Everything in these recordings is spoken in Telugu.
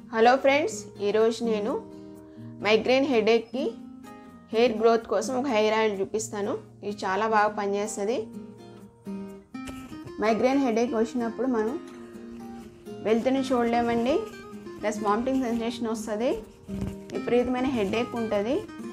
హలో ఫ్రెండ్స్ ఈరోజు నేను మైగ్రేన్ హెడేక్కి హెయిర్ గ్రోత్ కోసం ఒక హెయిర్ ఆయిల్ చూపిస్తాను ఇది చాలా బాగా పనిచేస్తుంది మైగ్రేన్ హెడేక్ వచ్చినప్పుడు మనం వెళ్తుని చూడలేమండి ప్లస్ వామిటింగ్ సెన్సేషన్ వస్తుంది విపరీతమైన హెడేక్ ఉంటుంది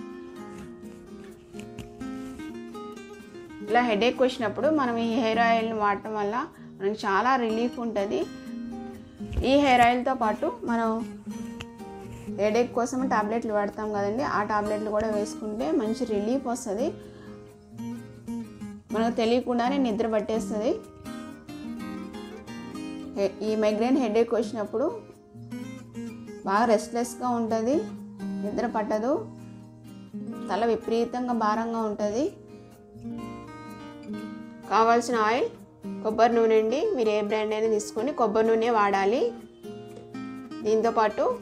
ఇలా హెడేక్ వచ్చినప్పుడు మనం ఈ హెయిర్ ఆయిల్ని వాడటం వల్ల మనకి చాలా రిలీఫ్ ఉంటుంది ఈ హెయిర్ ఆయిల్తో పాటు మనం హెడేక్ కోసం టాబ్లెట్లు వాడతాం కదండి ఆ టాబ్లెట్లు కూడా వేసుకుంటే మంచి రిలీఫ్ వస్తుంది మనకు తెలియకుండానే నిద్ర పట్టేస్తుంది ఈ మైగ్రేన్ హెడేక్ వచ్చినప్పుడు బాగా రెస్ట్లెస్గా ఉంటుంది నిద్ర పట్టదు తల విపరీతంగా భారంగా ఉంటుంది కావాల్సిన ఆయిల్ కొబ్బరి నూనె అండి మీరు ఏ బ్రాండ్ అయినా తీసుకొని కొబ్బరి నూనె వాడాలి దీంతోపాటు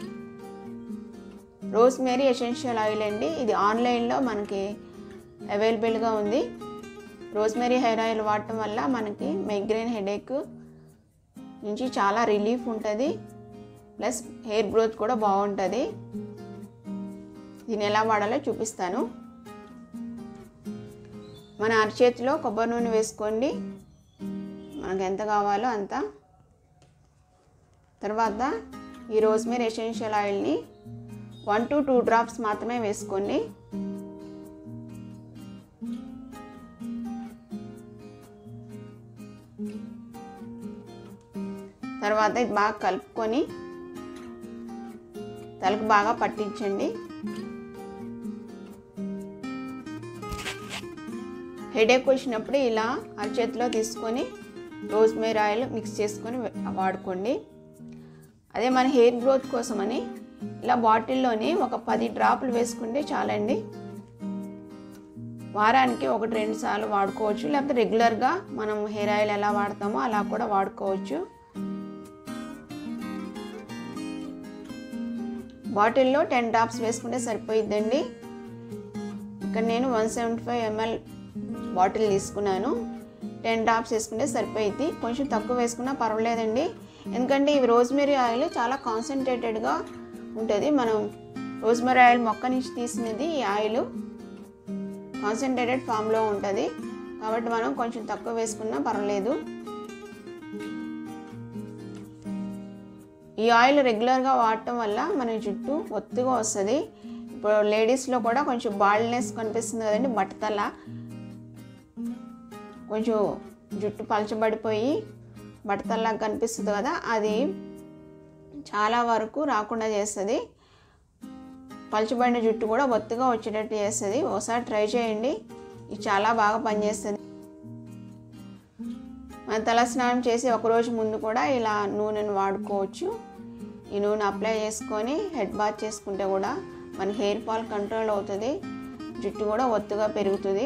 రోస్మేరీ ఎసెన్షియల్ ఆయిల్ అండి ఇది ఆన్లైన్లో మనకి అవైలబుల్గా ఉంది రోస్మేరీ హెయిర్ ఆయిల్ వాడటం వల్ల మనకి మైగ్రేన్ హెడేక్ నుంచి చాలా రిలీఫ్ ఉంటుంది ప్లస్ హెయిర్ గ్రోత్ కూడా బాగుంటుంది దీన్ని ఎలా వాడాలో చూపిస్తాను మన అరచేతిలో కొబ్బరి నూనె వేసుకోండి మనకు ఎంత కావాలో అంత తర్వాత ఈ రోజ్మేరీ ఎసెన్షియల్ ఆయిల్ని వన్ టు టూ డ్రాప్స్ మాత్రమే వేసుకోండి తర్వాత ఇది బాగా కలుపుకొని తలకు బాగా పట్టించండి హెడేక్ వచ్చినప్పుడు ఇలా అరచేతిలో తీసుకొని రోజ్మేరీ ఆయిల్ మిక్స్ చేసుకొని వాడుకోండి అదే మన హెయిర్ గ్రోత్ కోసమని ఇలా బాటిల్లోని ఒక పది డ్రాపులు వేసుకుంటే చాలండి వారానికి ఒకటి రెండు సార్లు వాడుకోవచ్చు లేకపోతే రెగ్యులర్గా మనం హెయిర్ ఆయిల్ ఎలా వాడతామో అలా కూడా వాడుకోవచ్చు బాటిల్లో టెన్ డ్రాప్స్ వేసుకుంటే సరిపోయిద్దండి ఇక్కడ నేను one seventy five ML bottle తీసుకున్నాను టెన్ డ్రాప్స్ వేసుకుంటే సరిపోయింది కొంచెం తక్కువ వేసుకున్నా పర్వాలేదండి ఎందుకంటే ఇవి రోజ్మెరీ ఆయిల్ చాలా కాన్సన్ట్రేటెడ్గా ఉంటుంది మనం రోజ్మెరీ ఆయిల్ మొక్క నుంచి తీసినది ఈ ఆయిల్ కాన్సన్ట్రేటెడ్ ఫామ్లో ఉంటుంది కాబట్టి మనం కొంచెం తక్కువ వేసుకున్నా పర్వాలేదు ఈ ఆయిల్ రెగ్యులర్గా వాడటం వల్ల మన జుట్టు ఒత్తుగా వస్తుంది ఇప్పుడు లేడీస్లో కూడా కొంచెం బాల్డ్నెస్ కనిపిస్తుంది కదండి బట్టతల కొంచెం జుట్టు పలచబడిపోయి బట్టతల్లాగా కనిపిస్తుంది కదా అది చాలా వరకు రాకుండా చేస్తుంది పలచబడిన జుట్టు కూడా ఒత్తుగా వచ్చేటట్టు చేస్తుంది ఒకసారి ట్రై చేయండి ఇది చాలా బాగా పనిచేస్తుంది మన తల స్నానం చేసి ఒకరోజు ముందు కూడా ఇలా నూనెను వాడుకోవచ్చు ఈ నూనె అప్లై చేసుకొని హెడ్ బాత్ చేసుకుంటే కూడా మన హెయిర్ ఫాల్ కంట్రోల్ అవుతుంది జుట్టు కూడా ఒత్తుగా పెరుగుతుంది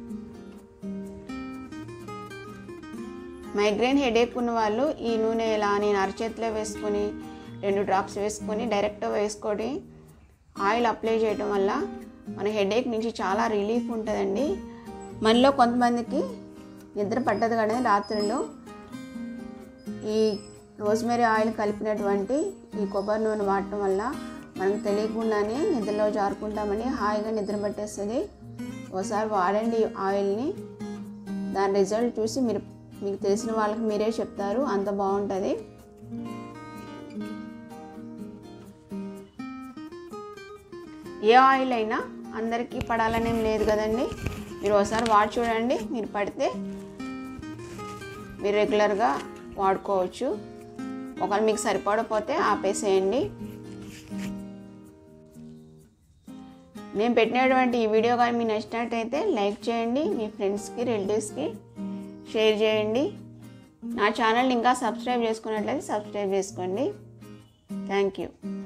మైగ్రేన్ హెడేక్ ఉన్న వాళ్ళు ఈ నూనె ఇలా నేను అరచేతిలో వేసుకొని రెండు డ్రాప్స్ వేసుకొని డైరెక్ట్గా వేసుకొని ఆయిల్ అప్లై చేయడం వల్ల మన హెడేక్ నుంచి చాలా రిలీఫ్ ఉంటుందండి మనలో కొంతమందికి నిద్ర పట్టదు కానీ రాత్రిలో ఈ రోజ్మెరీ ఆయిల్ కలిపినటువంటి ఈ కొబ్బరి నూనె వాడటం వల్ల మనకు తెలియకుండానే నిద్రలో జారుకుంటామని హాయిగా నిద్ర పట్టేస్తుంది ఒకసారి వాడండి ఆయిల్ని దాని రిజల్ట్ చూసి మీరు మీకు తెలిసిన వాళ్ళకి మీరే చెప్తారు అంత బాగుంటుంది ఏ ఆయిల్ అయినా అందరికీ పడాలనేం లేదు కదండి మీరు ఒకసారి వాడి చూడండి మీరు పడితే మీరు రెగ్యులర్గా వాడుకోవచ్చు ఒకవేళ మీకు సరిపడపోతే ఆపేసేయండి నేను పెట్టినటువంటి ఈ వీడియో కానీ మీకు నచ్చినట్టయితే లైక్ చేయండి మీ ఫ్రెండ్స్కి రిలేటివ్స్కి షేర్ చేయండి నా ఛానల్ని ఇంకా సబ్స్క్రైబ్ చేసుకున్నట్లయితే సబ్స్క్రైబ్ చేసుకోండి థ్యాంక్ యూ